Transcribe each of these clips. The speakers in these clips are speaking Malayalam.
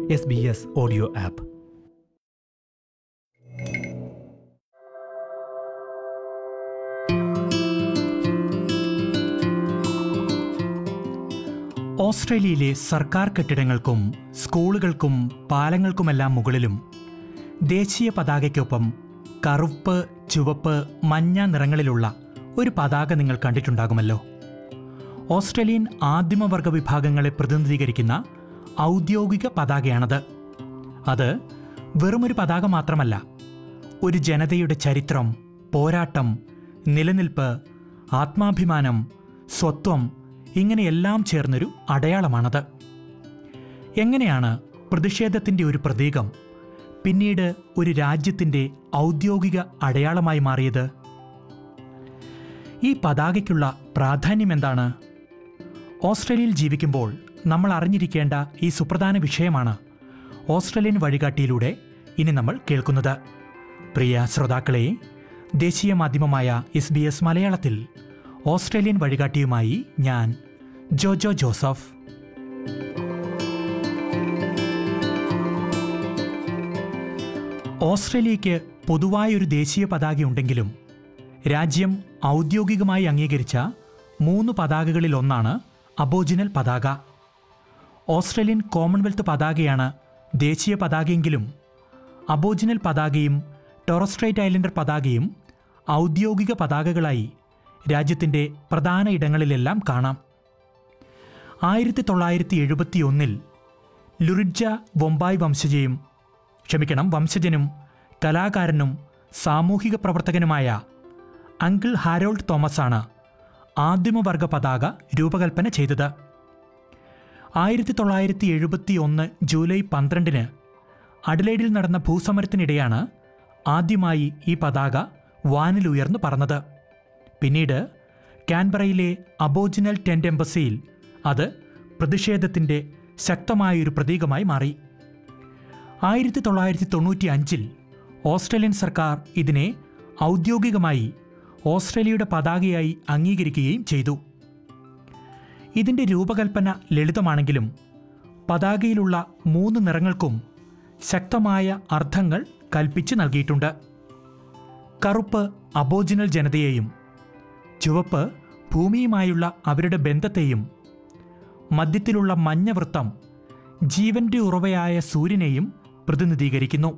S B S audio app ഓസ്ട്രേലിയയിലെ സർക്കാർ കെട്ടിടങ്ങൾക്കും സ്കൂളുകൾക്കും പാലങ്ങൾക്കുമെല്ലാം മുകളിലും ദേശീയ പതാകയ്ക്കൊപ്പം കറുപ്പ് ചുവപ്പ് മഞ്ഞ നിറങ്ങളിലുള്ള ഒരു പതാക നിങ്ങൾ കണ്ടിട്ടുണ്ടാകുമല്ലോ ഓസ്ട്രേലിയൻ ആദിമവർഗ വിഭാഗങ്ങളെ പ്രതിനിധീകരിക്കുന്ന ഔദ്യോഗിക പതാകയാണത് അത് വെറുമൊരു പതാക മാത്രമല്ല ഒരു ജനതയുടെ ചരിത്രം പോരാട്ടം നിലനിൽപ്പ് ആത്മാഭിമാനം സ്വത്വം ഇങ്ങനെയെല്ലാം ചേർന്നൊരു അടയാളമാണത് എങ്ങനെയാണ് പ്രതിഷേധത്തിൻ്റെ ഒരു പ്രതീകം പിന്നീട് ഒരു രാജ്യത്തിൻ്റെ ഔദ്യോഗിക അടയാളമായി മാറിയത് ഈ പതാകയ്ക്കുള്ള പ്രാധാന്യം എന്താണ് ഓസ്ട്രേലിയയിൽ ജീവിക്കുമ്പോൾ നമ്മൾ അറിഞ്ഞിരിക്കേണ്ട ഈ സുപ്രധാന വിഷയമാണ് ഓസ്ട്രേലിയൻ വഴികാട്ടിയിലൂടെ ഇനി നമ്മൾ കേൾക്കുന്നത് പ്രിയ ശ്രോതാക്കളെ ദേശീയ മാധ്യമമായ എസ് ബി എസ് മലയാളത്തിൽ ഓസ്ട്രേലിയൻ വഴികാട്ടിയുമായി ഞാൻ ജോജോ ജോസഫ് ഓസ്ട്രേലിയയ്ക്ക് പൊതുവായൊരു ദേശീയ പതാകയുണ്ടെങ്കിലും രാജ്യം ഔദ്യോഗികമായി അംഗീകരിച്ച മൂന്ന് പതാകകളിൽ ഒന്നാണ് അബോജിനൽ പതാക ഓസ്ട്രേലിയൻ കോമൺവെൽത്ത് പതാകയാണ് ദേശീയ പതാകയെങ്കിലും അബോജിനൽ പതാകയും ടോറസ്ട്രേറ്റ് ഐലൻഡർ പതാകയും ഔദ്യോഗിക പതാകകളായി രാജ്യത്തിൻ്റെ പ്രധാന ഇടങ്ങളിലെല്ലാം കാണാം ആയിരത്തി തൊള്ളായിരത്തി എഴുപത്തി ഒന്നിൽ ലുറിഡ്ജ ബൊംബായ് വംശജയും ക്ഷമിക്കണം വംശജനും കലാകാരനും സാമൂഹിക പ്രവർത്തകനുമായ അങ്കിൾ ഹാരോൾഡ് തോമസാണ് ആദിമവർഗ പതാക രൂപകൽപ്പന ചെയ്തത് ആയിരത്തി തൊള്ളായിരത്തി എഴുപത്തി ഒന്ന് ജൂലൈ പന്ത്രണ്ടിന് അഡലൈഡിൽ നടന്ന ഭൂസമരത്തിനിടെയാണ് ആദ്യമായി ഈ പതാക വാനിലുയർന്നു പറന്നത് പിന്നീട് കാൻബറയിലെ അബോജിനൽ ടെന്റ് എംബസിയിൽ അത് പ്രതിഷേധത്തിൻ്റെ ശക്തമായൊരു പ്രതീകമായി മാറി ആയിരത്തി തൊള്ളായിരത്തി തൊണ്ണൂറ്റി അഞ്ചിൽ ഓസ്ട്രേലിയൻ സർക്കാർ ഇതിനെ ഔദ്യോഗികമായി ഓസ്ട്രേലിയയുടെ പതാകയായി അംഗീകരിക്കുകയും ചെയ്തു ഇതിൻ്റെ രൂപകൽപ്പന ലളിതമാണെങ്കിലും പതാകയിലുള്ള മൂന്ന് നിറങ്ങൾക്കും ശക്തമായ അർത്ഥങ്ങൾ കൽപ്പിച്ചു നൽകിയിട്ടുണ്ട് കറുപ്പ് അബോജിനൽ ജനതയെയും ചുവപ്പ് ഭൂമിയുമായുള്ള അവരുടെ ബന്ധത്തെയും മധ്യത്തിലുള്ള മഞ്ഞ വൃത്തം ജീവന്റെ ഉറവയായ സൂര്യനെയും പ്രതിനിധീകരിക്കുന്നു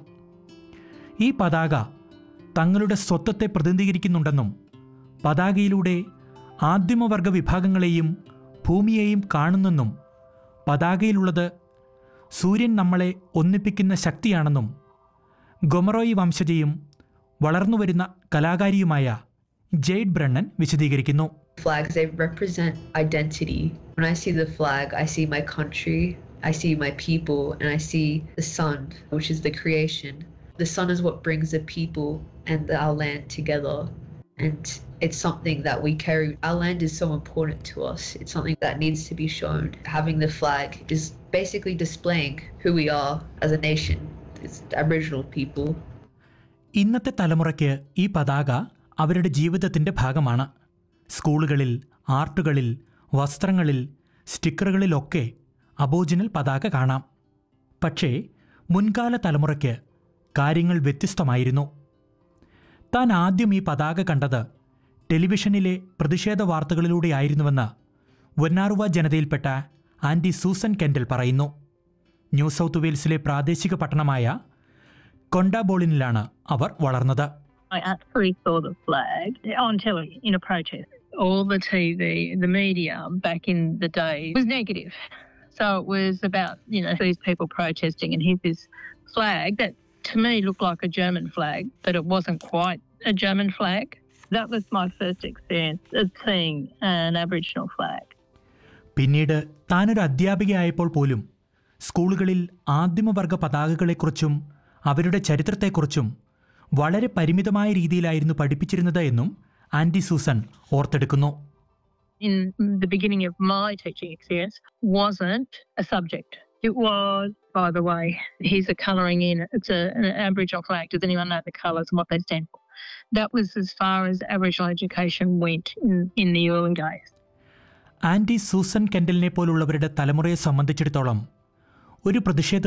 ഈ പതാക തങ്ങളുടെ സ്വത്വത്തെ പ്രതിനിധീകരിക്കുന്നുണ്ടെന്നും പതാകയിലൂടെ ആദിമവർഗ വിഭാഗങ്ങളെയും ഭൂമിയെയും കാണുന്നെന്നും പതാകയിലുള്ളത് സൂര്യൻ നമ്മളെ ഒന്നിപ്പിക്കുന്ന ശക്തിയാണെന്നും ഗൊമറോയി വംശജയും വളർന്നുവരുന്ന കലാകാരിയുമായ ജെയ്ഡ് ബ്രണ്ണൻ വിശദീകരിക്കുന്നു flags they represent identity when i see the flag i see my country i see my people and i see the sun which is the creation the sun is what brings the people and our land together and it's something that we carry our land is so important to us it's something that needs to be shown having the flag is basically displaying who we are as a nation it's aboriginal people ഇന്നത്തെ തലമുറയ്ക്ക് ഈ പതാക അവരുടെ ജീവിതത്തിൻ്റെ ഭാഗമാണ് സ്കൂളുകളിൽ ആർട്ടുകളിൽ വസ്ത്രങ്ങളിൽ സ്റ്റിക്കറുകളിലൊക്കെ അബോജിനൽ പതാക കാണാം പക്ഷേ മുൻകാല തലമുറയ്ക്ക് കാര്യങ്ങൾ വ്യത്യസ്തമായിരുന്നു താൻ ആദ്യം ഈ പതാക കണ്ടത് ടെലിവിഷനിലെ പ്രതിഷേധ വാർത്തകളിലൂടെയായിരുന്നുവെന്ന് വന്നാറുവ ജനതയിൽപ്പെട്ട ആൻറ്റി സൂസൻ കെൻഡൽ പറയുന്നു ന്യൂ സൗത്ത് വെയിൽസിലെ പ്രാദേശിക പട്ടണമായ കൊണ്ടാബോളിനിലാണ് അവർ വളർന്നത് I actually saw the flag on telly in a protest. All the TV, the media back in the day was negative. So it was about, you know, these people protesting and here's this flag that to me looked like a German flag, but it wasn't quite a German flag. That was my first experience of seeing an Aboriginal flag. പിന്നീട് താനൊരു അധ്യാപികയായപ്പോൾ പോലും സ്കൂളുകളിൽ ആദിമവർഗ പതാകകളെക്കുറിച്ചും അവരുടെ ചരിത്രത്തെക്കുറിച്ചും വളരെ പരിമിതമായ രീതിയിലായിരുന്നു പഠിപ്പിച്ചിരുന്നത് എന്നും ആൻറ്റി സൂസൻ ഓർത്തെടുക്കുന്നു in the beginning of my teaching experience wasn't a subject. It was, by the way, here's a colouring in. It's a, an Aboriginal flag. Does anyone know the colours and what they stand for? That was as far as Aboriginal education went in, in the early days. Aunty Susan കെൻഡലിനെ പോലുള്ളവരുടെ തലമുറയെ സംബന്ധിച്ചിടത്തോളം ഒരു പ്രതിഷേധ